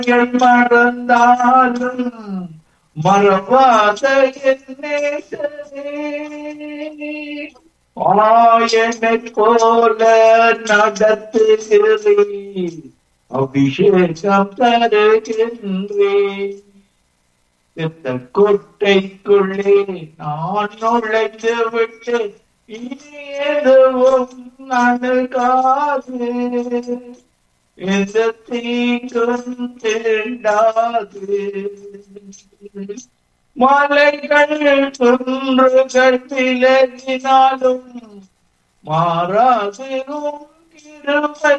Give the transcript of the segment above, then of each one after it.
என்னை மறந்தாலும் மறவாத என் நேசரே ஆயனை போல நடத்துகிறேன் அபிஷேகம் தருகின்றேன் இந்த கொட்டைக்குள்ளே நான் நுழைந்து விட்டு இனி எதுவும் நணுகாது எந்த தீங்கும் தீண்டாது மலைகள் குன்றுகள் விலகினாலும் மாறாது உன் கிருபை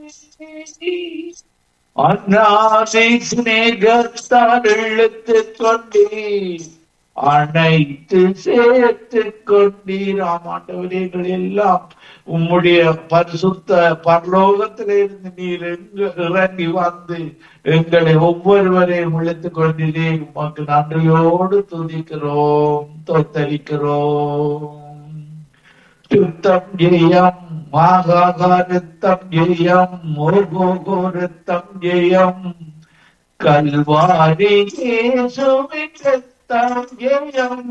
அண்ணாதை சிநேகத்தால் இழுத்துக் கொண்டீர் அனைத்து சேர்த்து கொண்டீர் ஆமாண்டவரே எங்கள் எல்லாம் உம்முடைய பரிசுத்த பரலோகத்திலிருந்து நீர் எங்கு இறங்கி வந்து எங்களை ஒவ்வொருவரையும் இழுத்துக் கொண்டிரே உமக்கு நன்றியோடு துதிக்கிறோம் தோத்தரிக்கிறோம் சுத்தம் ஜெயம் மாகாகாரத்தம் ஜெயம் மோகோகோரத்தம் ஜெயம் கல்வாரி இயேசுவின் ரத்தம் ஜெயம்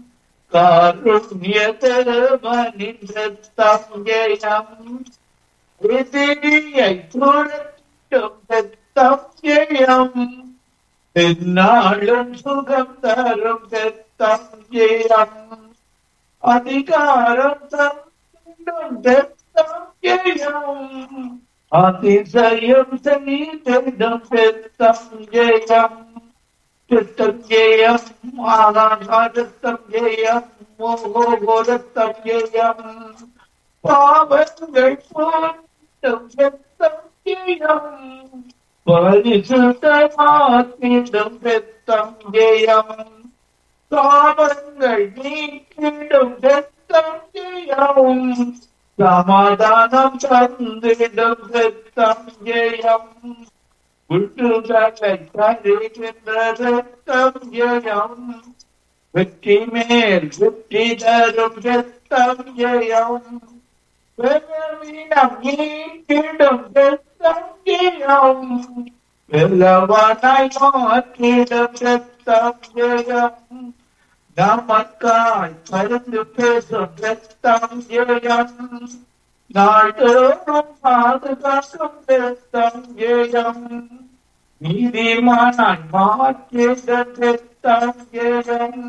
காருண்யதமனின் ரத்தம் ஜெயம் எதிரியை துரட்டும் ரத்தம் ஜெயம் எந்நாளும் சுகம் தரும் ரத்தம் ஜெயம் அதிகாரம் தந்தும் பெத்தம் ஜெயம் அதிசயம் செய்திடும் பெத்தம் ஜெயம் சித்தம் ஜெயம் ஆனாகாரத்தம் ஜெயம் மோகோகோரத்தம் ஜெயம் பாவங்கள் போட்டும் பெத்தம் ஜெயம் பரிசுத்தமாக்கிடும் பெத்தம் ஜெயம் சாபங்கள் நீக்கிடும் பெத்தம் ஜெயம் சமாதானம் தந்திடும் பெத்தம் ஜெயம் விட்டுதலை தருகின்ற ரத்தம் ஜெயம் வெற்றி மேல் வெற்றி தரும் ரத்தம் ஜெயம் பெருமிடம் நீக்கிடும் ரத்தம் ஜெயம் வெல்லவனாய் மாற்றிடும் ரத்தம் ஜெயம் நமக்காய் பருந்து பேசும் ரத்தம் ஜெயம் நாள்தோறும் பாதுகாக்கும் ரத்தம் ஜெயம் நீதிமானாய் மாற்றிட ரத்தம் ஜெயம்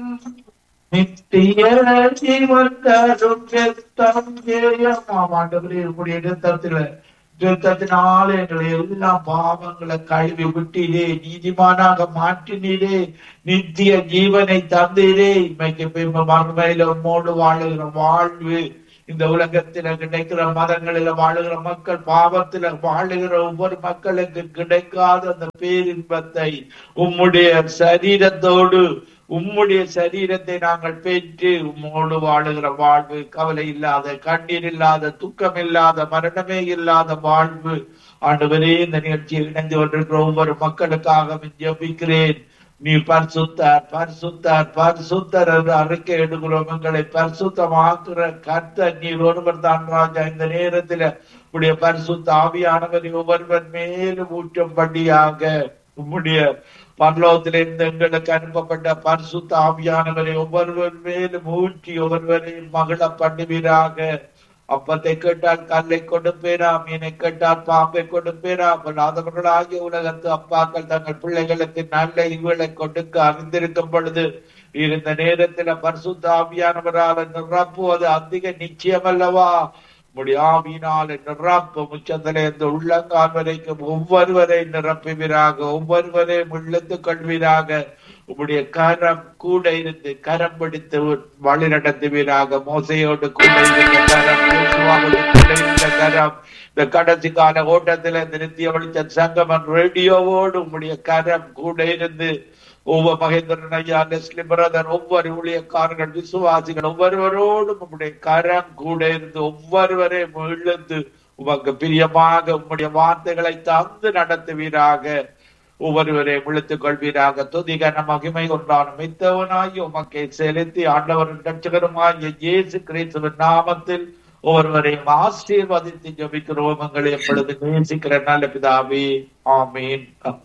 நித்திய ஜீவன் தரும் ரத்தம் ஜெயம் ஆமாண்டவரே உங்களுடைய ரத்தத்துல யுத்தத்தினால எங்களை எல்லா பாவங்களை கழுவி விட்டீரே நீதிமானாக மாற்றினீரே நித்திய ஜீவனை தந்தீரே இமைக்கு பின்பு மறுமையில உம்மோடு வாழுகிற வாழ்வு இந்த உலகத்தில கிடைக்கிற மதங்களில வாழுகிற மக்கள் பாவத்தில வாழுகிற ஒவ்வொரு மக்களுக்கு கிடைக்காத அந்த பேரின்பத்தை உம்முடைய சரீரத்தோடு உம்முடைய சரீரத்தை நாங்கள் பெற்று உம்மோடு வாழுகிற வாழ்வு கவலை இல்லாத கண்ணீர் இல்லாத துக்கம் இல்லாத மரணமே இல்லாத வாழ்வு ஆண்டவரே இந்த நிகழ்ச்சியில் இணைந்து கொண்டிருக்கிற ஒவ்வொரு மக்களுக்காக ஜெபிக்கிறேன் நீ பரிசுத்தார் பரிசுத்தார் பரிசுத்தர் என்று அறிக்கை எடுக்கிறோம் எங்களை பரிசுத்தமாக்குற கர்த்தர் நீர் ஒருவர் தான் ராஜா இந்த நேரத்துல உடைய பரிசுத்த ஆவியானவர் ஒவ்வொருவர் மேலும் ஊற்றும்படியாக உம்முடைய பரலோகத்திலிருந்து எங்களுக்கு அனுப்பப்பட்ட பரிசுத்த ஆவியானவரை ஒவ்வொருவர் மேலும் ஊற்றி ஒவ்வொருவரையும் மகிழ பண்ணுவீராக அப்பத்தை கேட்டால் கல்லை கொடுப்பேரா மீனை கேட்டால் பாம்பை கொடுப்பேரா ஆகிய உலகத்து அப்பாக்கள் தங்கள் பிள்ளைகளுக்கு நல்ல இவுகளை கொடுக்க அறிந்திருக்கும் பொழுது இந்த நேரத்துல பரிசுத்த ஆவியானவரால் நிரப்புவது அதிக நிச்சயம் அல்லவா முடியாவினால் நிரப்பு முச்சத்திலே இந்த உள்ளங்கால் வரைக்கும் ஒவ்வொருவரை நிரப்புவீராக ஒவ்வொருவரையும் இழுத்துக் கொள்வீராக உம்முடைய கரம் கூட இருந்து கரம் பிடித்து வழி நடத்துவீராக மோசையோடு கூட இருந்த கரம் யோசுவாவோடு கூட இருந்த கரம் இந்த கடைசி கால ஓட்டத்துல இந்த நித்திய வெளிச்ச சங்கமன் ரேடியோவோடு உம்முடைய கரம் கூட இருந்து ஒவ்வொரு மகேந்திரன் ஐயா லெஸ்லி பிரதர் ஒவ்வொரு ஊழியக்காரர்கள் விசுவாசிகள் ஒவ்வொருவரோடும் உம்முடைய கரம் கூட இருந்து ஒவ்வொருவரையும் இழுந்து உமக்கு பிரியமாக உம்முடைய வார்த்தைகளை தந்து நடத்துவீராக ஒவ்வொருவரை விழுத்துக் கொள்வீராக துதிகன மகிமை கொண்டான மித்தவனாய் உமக்கை செலுத்தி ஆண்டவரின் ரட்சகருமாய் இயேசு கிறிஸ்துவின் நாமத்தில் ஒவ்வொருவரையும் ஆசீர்வதித்து ஜபிக்கிறோம் எங்களை எப்பொழுது நேசிக்கிற நல்ல பிதாவே ஆமீன்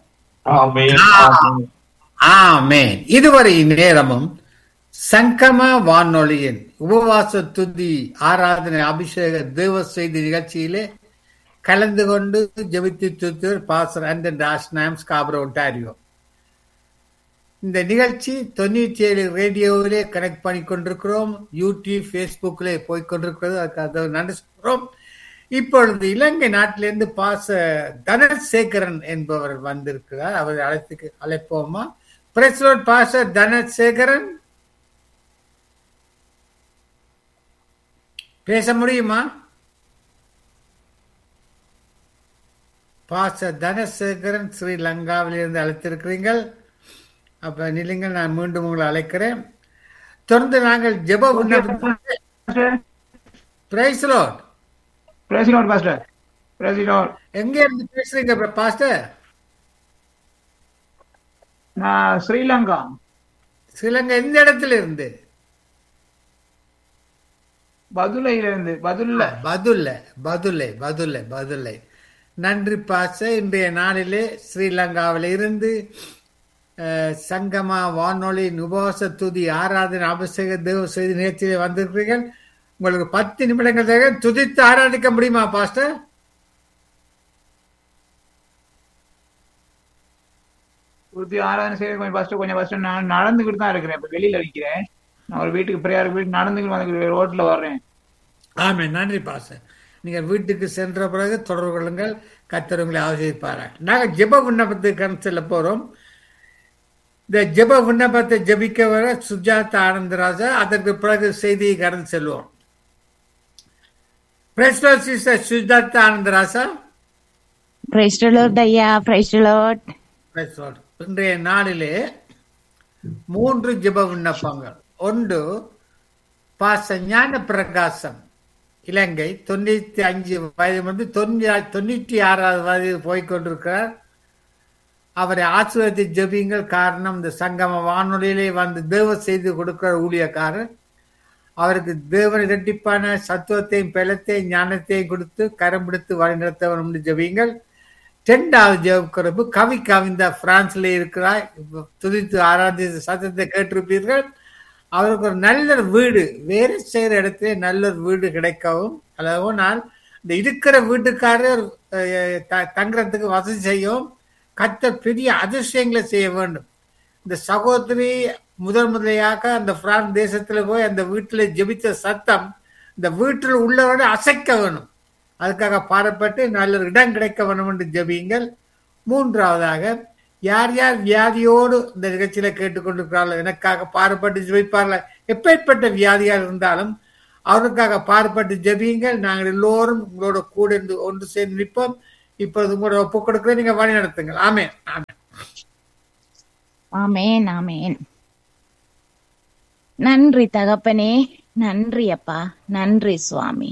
ஆமென் ஆமென் ஆமென் இதுவரை நேரமும் சங்கம வானொலியின் உபவாச துதி ஆராதனை அபிஷேக தேவ செய்தி நிகழ்ச்சியிலே கலந்து கொண்டு ஜெபித்து துத்தூர் பாசர் அண்ட் ராஷ்நாம் ஸ்காபரோ ஒன்டாரியோ இந்த நிகழ்ச்சி தொண்ணூற்றி ஏழு ரேடியோவிலே கனெக்ட் பண்ணி கொண்டிருக்கிறோம் யூடியூப் ஃபேஸ்புக்கிலே போய் கொண்டிருக்கிறது அதுக்காக நன்றி சொல்கிறோம் இப்பொழுது இலங்கை நாட்டிலிருந்து பாச தனசேகரன் என்பவர் வந்திருக்கிறார் அவரை அழைத்து அழைப்போமா பிரசிடோட் பாச தனசேகரன் பேச முடியுமா பாச தனசேகரன் ஸ்ரீலங்காவிலிருந்து அழைத்திருக்கிறீர்கள் அப்ப நில்லுங்கள் நான் மீண்டும் உங்களை அழைக்கிறேன் தொடர்ந்து நாங்கள் ஜெப பிரைஸ்லோட் Praise the Lord, Pastor. Praise the Lord. எங்க இருந்து பேசுறீங்க பாஸ்டர் நான் ஸ்ரீலங்கா ஸ்ரீலங்கா எந்த இடத்துல இருந்து பதுளையில இருந்து பதுல்ல பதுல்ல பதுல்லை பதுல்லை பதுல்லை நன்றி பாச இன்றைய நாளிலே ஸ்ரீலங்காவில் இருந்து அஹ், சங்கமா வானொலி உபவாச துதி ஆராதனை அபிஷேக தேவ செய்தி நிகழ்ச்சியிலே வந்திருக்கிறீர்கள் உங்களுக்கு பத்து நிமிடங்கள் தேவை துதித்து ஆராதிக்க முடியுமா பாஸ்டர் உறுதி ஆராதனை செய்ய கொஞ்சம் ஃபர்ஸ்ட் கொஞ்சம் ஃபர்ஸ்ட் நான் நடந்துக்கிட்டு தான் இருக்கிறேன் இப்ப வெளியில வைக்கிறேன் நான் ஒரு வீட்டுக்கு பிரேயர் வீட்டு நடந்துக்கிட்டு வந்து ரோட்ல வர்றேன் ஆமே நன்றி பாஸ்டர் நீங்கள் வீட்டுக்கு சென்ற பிறகு தொடர்பு கொள்ளுங்கள் கர்த்தர் உங்களை ஆசிரிப்பார்கள் நாங்கள் ஜெப விண்ணப்பத்துக்கு கடந்து செல்ல போறோம் இந்த ஜெப விண்ணப்பத்தை ஜெபிக்க வர சுஜாதா ஆனந்தராஜா அதற்கு பிறகு செய்தியை கடந்து செல்வோம் Praise sister Sujatha Anandaraja praise Lord ஐயா பிரைஸ் லார்ட் Praise Lord. இன்றைய நாளிலே மூன்று ஜெப விண்ணப்பங்கள் ஒன்று பாச ஞான பிரகாசம் இலங்கை தொண்ணூத்தி அஞ்சு வயது வந்து தொண்ணூ- தொண்ணூற்றி ஆறாவது வயது போய்கொண்டிருக்கிறார் அவரை ஆசிரியத்தை ஜெபிங்கள் காரணம் இந்த சங்கம வானொலியிலே வந்து தேவ செய்து கொடுக்கிற ஊழியக்காரர் அவருக்கு தேவன் இரட்டிப்பான சத்துவத்தையும் பலத்தையும் ஞானத்தையும் கொடுத்து கரம் பிடித்து வழிநடத்த வேண்டும் என்று ஜெபியுங்கள் இரண்டாவது ஜெபக்குறப்பு கவி கவிந்தா பிரான்ஸ்ல இருக்கிறார் இப்ப துதித்து ஆராய்ச்சி சத்தத்தை கேட்டிருப்பீர்கள் அவருக்கு ஒரு நல்ல வீடு வேறு செய்கிற இடத்துல நல்ல ஒரு வீடு கிடைக்கவும் அல்லவோ நான் இந்த இருக்கிற வீட்டுக்காரர் அஹ், த- தங்குறதுக்கு வசதி செய்யவும் கர்த்தர் பெரிய அதிசயங்களை செய்ய வேண்டும் இந்த சகோதரி முதல் முதலையாக அந்த பிரான்ஸ் தேசத்துல போய் அந்த வீட்டுல ஜெபித்த சத்தம் இந்த வீட்டில் உள்ளவரை அசைக்க வேணும் அதுக்காக பாடப்பட்டு நல்ல ஒரு இடம் கிடைக்க வேணும் என்று ஜெபியுங்கள் மூன்றாவதாக யார் யார் வியாதியோடு இந்த நிகழ்ச்சியில கேட்டுக்கொண்டிருக்கிறார்கள் எனக்காக பாடுபட்டு ஜெபிப்பார்கள் எப்பேற்பட்ட வியாதியாக இருந்தாலும் அவருக்காக பாடுபட்டு ஜெபியுங்கள் நாங்கள் எல்லோரும் உங்களோட கூட இருந்து ஒன்று சேர்ந்து நிற்போம் இப்பொழுது உங்களோட ஒப்புக் கொடுக்கிறேன் நீங்க வழி நடத்துங்கள் ஆமே ஆமே ஆமேன் ஆமேன் நன்றி தகப்பனே நன்றி அப்பா நன்றி சுவாமி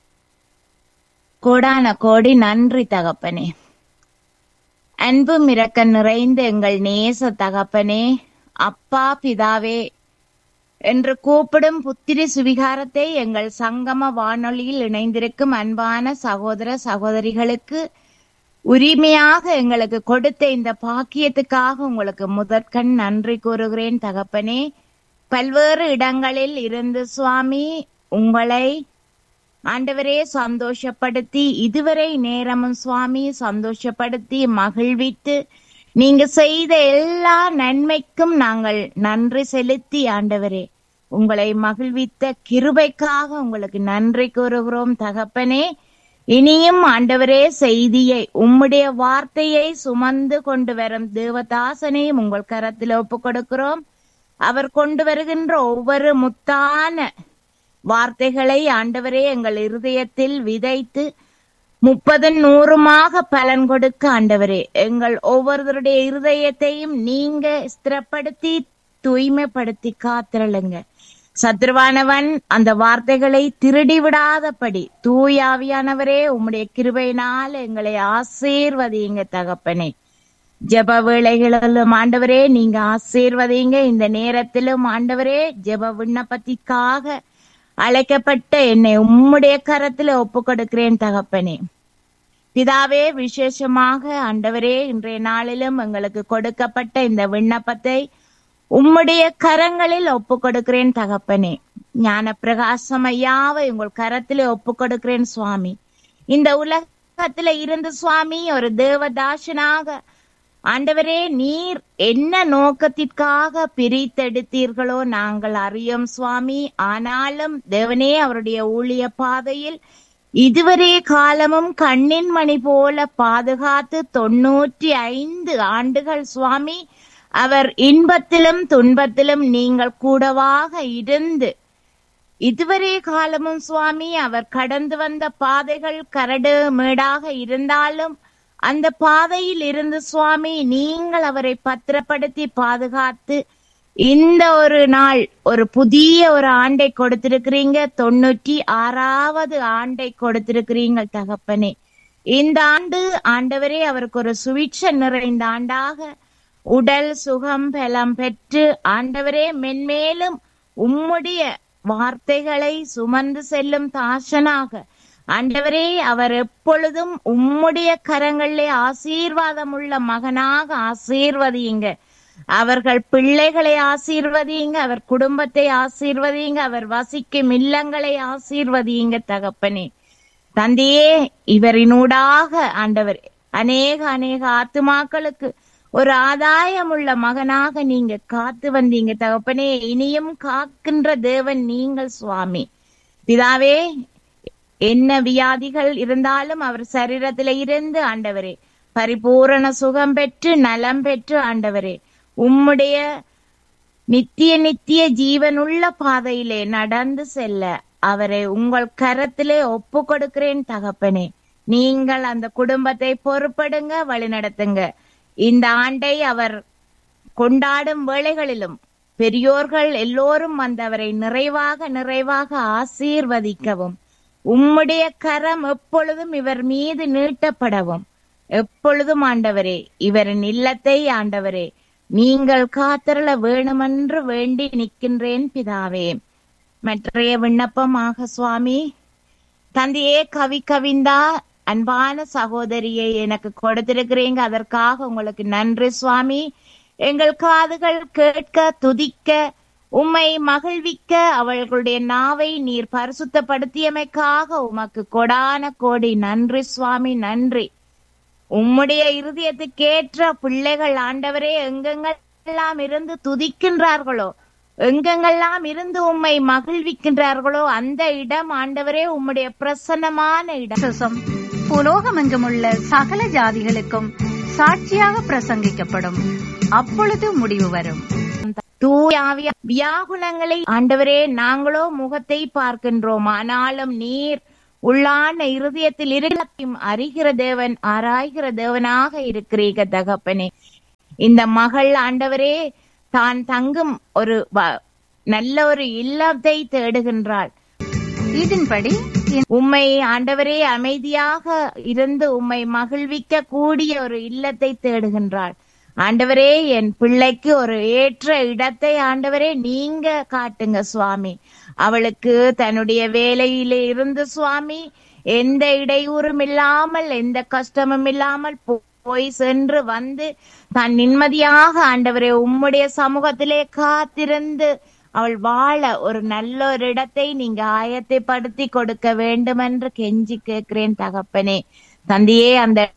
கோடான கோடி நன்றி தகப்பனே அன்பும் இரக்க நிறைந்த எங்கள் நேச தகப்பனே அப்பா பிதாவே என்று கூப்பிடும் புத்திரி சுவிகாரத்தை எங்கள் சங்கம வானொலியில் இணைந்திருக்கும் அன்பான சகோதர சகோதரிகளுக்கு உரிமையாக எங்களுக்கு கொடுத்த இந்த பாக்கியத்துக்காக உங்களுக்கு முதற்கண் நன்றி கூறுகிறேன் தகப்பனே பல்வேறு இடங்களில் இருந்து சுவாமி உங்களை ஆண்டவரே சந்தோஷப்படுத்தி இதுவரை நேரமும் சுவாமி சந்தோஷப்படுத்தி மகிழ்வித்து நீங்க செய்த எல்லா நன்மைக்கும் நாங்கள் நன்றி செலுத்தி ஆண்டவரே உங்களை மகிழ்வித்த கிருபைக்காக உங்களுக்கு நன்றி கூறுகிறோம் தகப்பனே இனியும் ஆண்டவரே செய்தியை உம்முடைய வார்த்தையை சுமந்து கொண்டு வரும் தேவதாசனையும் உங்கள் கரத்தில் ஒப்பு கொடுக்கிறோம் அவர் கொண்டு வருகின்ற ஒவ்வொரு முத்தான வார்த்தைகளை ஆண்டவரே எங்கள் இருதயத்தில் விதைத்து முப்பதும் நூறுமாக பலன் கொடுக்க ஆண்டவரே எங்கள் ஒவ்வொருவருடைய இருதயத்தையும் நீங்க ஸ்திரப்படுத்தி தூய்மைப்படுத்தி காத்திரளுங்க சத்ருவானவன் அந்த வார்த்தைகளை திருடி விடாதபடி தூயாவியானவரே உம்முடைய கிருபையினால் எங்களை ஆசீர்வதிங்க தகப்பனே ஜெப வேளைகளிலும் ஆண்டவரே நீங்க ஆசீர்வதிங்க இந்த நேரத்திலும் ஆண்டவரே ஜெப விண்ணப்பத்திற்காக அழைக்கப்பட்ட என்னை உம்முடைய கரத்துல ஒப்பு கொடுக்கிறேன் தகப்பனே பிதாவே விசேஷமாக ஆண்டவரே இன்றைய நாளிலும் எங்களுக்கு கொடுக்கப்பட்ட இந்த விண்ணப்பத்தை உம்முடைய கரங்களில் ஒப்பு கொடுக்கிறேன் தகப்பனே ஞான பிரகாசம் ஐயாவை உங்கள் கரத்திலே ஒப்பு கொடுக்கிறேன் சுவாமி இந்த உலகத்துல இருந்து சுவாமி ஒரு தேவதாசனாக ஆண்டவரே நீர் என்ன நோக்கத்திற்காக பிரித்தெடுத்தீர்களோ நாங்கள் அறியோம் சுவாமி ஆனாலும் தேவனே அவருடைய ஊழிய பாதையில் இதுவரை காலமும் கண்ணின் மணி போல பாதுகாத்து தொண்ணூற்றி ஐந்து ஆண்டுகள் சுவாமி அவர் இன்பத்திலும் துன்பத்திலும் நீங்கள் கூடவாக இருந்து இதுவரை காலமும் சுவாமி அவர் கடந்து வந்த பாதைகள் கரடு மேடாக இருந்தாலும் அந்த பாதையில் இருந்து சுவாமி நீங்கள் அவரை பத்திரப்படுத்தி பாதுகாத்து இந்த ஒரு நாள் ஒரு புதிய ஒரு ஆண்டை கொடுத்திருக்கிறீங்க தொண்ணூற்றி ஆறாவது ஆண்டை கொடுத்திருக்கிறீங்க தகப்பனே இந்த ஆண்டு ஆண்டவரே அவருக்கு ஒரு சுவிட்ச நிறைந்த ஆண்டாக உடல் சுகம் பலம் பெற்று ஆண்டவரே மென்மேலும் உம்முடைய வார்த்தைகளை சுமந்து செல்லும் தாசனாக ஆண்டவரே அவர் எப்பொழுதும் உம்முடைய கரங்களிலே ஆசீர்வாதம் உள்ள மகனாக ஆசீர்வதியுங்க அவர்கள் பிள்ளைகளை ஆசீர்வதியுங்க அவர் குடும்பத்தை ஆசீர்வதியுங்க அவர் வசிக்கும் இல்லங்களை ஆசீர்வதியுங்க தகப்பனே தந்தையே இவரினூடாக ஆண்டவர் அநேக அநேக ஆத்துமாக்களுக்கு ஒரு ஆதாயம் உள்ள மகனாக நீங்க காத்து வந்தீங்க தகப்பனே இனியும் காக்கின்ற தேவன் நீங்கள் சுவாமி பிதாவே என்ன வியாதிகள் இருந்தாலும் அவர் சரீரத்தில இருந்து ஆண்டவரே பரிபூரண சுகம் பெற்று நலம் பெற்று ஆண்டவரே உம்முடைய நித்திய நித்திய ஜீவனுள்ள பாதையிலே நடந்து செல்ல அவரை உங்கள் கரத்திலே ஒப்பு கொடுக்கிறேன் தகப்பனே நீங்கள் அந்த குடும்பத்தை பொறுப்படுங்க வழிநடத்துங்க இந்த ஆண்டை அவர் கொண்டாடும் வேளைகளிலும் பெரியோர்கள் எல்லோரும் வந்தவரை நிறைவாக நிறைவாக ஆசீர்வதிக்கவும் உம்முடைய கரம் எப்பொழுதும் இவர் மீது நீட்டப்படவும் எப்பொழுதும் ஆண்டவரே இவரின் இல்லத்தை ஆண்டவரே நீங்கள் காத்தருள வேணுமென்று வேண்டி நிற்கின்றேன் பிதாவே மற்றைய விண்ணப்பமாக சுவாமி தந்தையே கவி கவிந்தா அன்பான சகோதரியை எனக்கு கொடுத்திருக்கிறீங்க அதற்காக உங்களுக்கு நன்றி சுவாமி எங்கள் காதுகள் கேட்க துதிக்க உம்மை மகிழ்விக்க அவர்களுடைய நாவை நீர் பரிசுத்தப்படுத்தியமைக்காக உமக்கு கொடான கோடி நன்றி சுவாமி நன்றி உம்முடைய இருதயத்துக்கேற்ற பிள்ளைகள் ஆண்டவரே எங்கெங்கெல்லாம் இருந்து துதிக்கின்றார்களோ எங்கெங்கெல்லாம் இருந்து உம்மை மகிழ்விக்கின்றார்களோ அந்த இடம் ஆண்டவரே உம்முடைய பிரசன்னமான இடம் சுசம் புலோகமெங்குமுள்ள சகல ஜாதிகளுக்கும் சாட்சியாக பிரசங்கிக்கப்படும் அப்பொழுது முடிவு வரும் தூயாவிய வியாகுலங்களை ஆண்டவரே நாங்களோ முகத்தை பார்க்கின்றோம் ஆனாலும் நீர் உள்ளான இருதயத்தில் இருக்கையும் அறிகிற தேவன் ஆராய்கிற தேவனாக இருக்கிறீங்க தகப்பனே இந்த மகள் ஆண்டவரே தான் தங்கும் ஒரு வ- நல்ல ஒரு இல்லத்தை தேடுகின்றாள் இதன்படி உம்மை ஆண்டவரே அமைதியாக இருந்து உம்மை மகிழ்விக்க கூடிய ஒரு இல்லத்தை தேடுகின்றாள் ஆண்டவரே என் பிள்ளைக்கு ஒரு ஏற்ற இடத்தை ஆண்டவரே நீங்க காட்டுங்க சுவாமி அவளுக்கு தன்னுடைய வேலையிலே இருந்து சுவாமி எந்த இடையூறும் இல்லாமல் எந்த கஷ்டமும் இல்லாமல் போ- போய் சென்று வந்து தான் நிம்மதியாக ஆண்டவரே உம்முடைய சமூகத்திலே காத்திருந்து அவள் வாழ ஒரு நல்ல ஒரு இடத்தை நீங்க ஆயத்தைப்படுத்தி கொடுக்க வேண்டும் என்று கெஞ்சி கேட்கிறேன் தகப்பனே தந்தையே அந்த